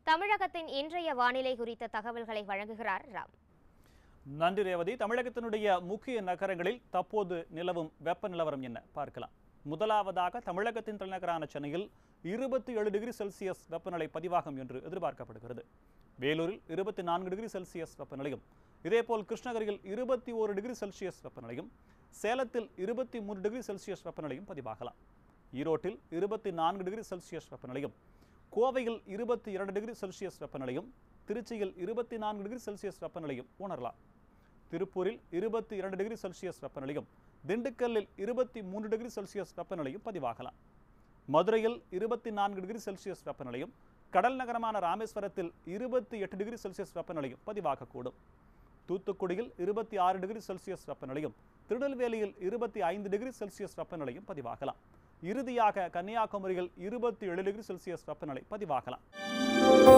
தமிழகத்தின் இன்றைய வானிலை குறித்த தகவல்களை வழங்குகிறார் ராம் நன்றி ரேவதி தமிழகத்தினுடைய முக்கிய நகரங்களில் தற்போது நிலவும் வெப்ப நிலவரம் என்ன பார்க்கலாம் முதலாவதாக தமிழகத்தின் தலைநகரான சென்னையில் இருபத்தி ஏழு டிகிரி செல்சியஸ் வெப்பநிலை பதிவாகும் என்று எதிர்பார்க்கப்படுகிறது வேலூரில் இருபத்தி நான்கு டிகிரி செல்சியஸ் வெப்பநிலையும் இதேபோல் கிருஷ்ணகிரியில் இருபத்தி ஓரு டிகிரி செல்சியஸ் வெப்பநிலையும் சேலத்தில் இருபத்தி மூன்று டிகிரி செல்சியஸ் வெப்பநிலையும் பதிவாகலாம் ஈரோட்டில் இருபத்தி நான்கு டிகிரி செல்சியஸ் வெப்பநிலையும் கோவையில் இருபத்தி இரண்டு டிகிரி செல்சியஸ் வெப்பநிலையும் திருச்சியில் இருபத்தி நான்கு டிகிரி செல்சியஸ் வெப்பநிலையும் உணரலாம் திருப்பூரில் இருபத்தி இரண்டு டிகிரி செல்சியஸ் வெப்பநிலையும் திண்டுக்கல்லில் இருபத்தி மூன்று டிகிரி செல்சியஸ் வெப்பநிலையும் பதிவாகலாம் மதுரையில் இருபத்தி நான்கு டிகிரி செல்சியஸ் வெப்பநிலையும் கடல் நகரமான ராமேஸ்வரத்தில் இருபத்தி எட்டு டிகிரி செல்சியஸ் வெப்பநிலையும் பதிவாகக்கூடும் தூத்துக்குடியில் இருபத்தி ஆறு டிகிரி செல்சியஸ் வெப்பநிலையும் திருநெல்வேலியில் இருபத்தி ஐந்து டிகிரி செல்சியஸ் வெப்பநிலையும் பதிவாகலாம் இறுதியாக கன்னியாகுமரியில் இருபத்தி ஏழு டிகிரி செல்சியஸ் வெப்பநிலை பதிவாகலாம்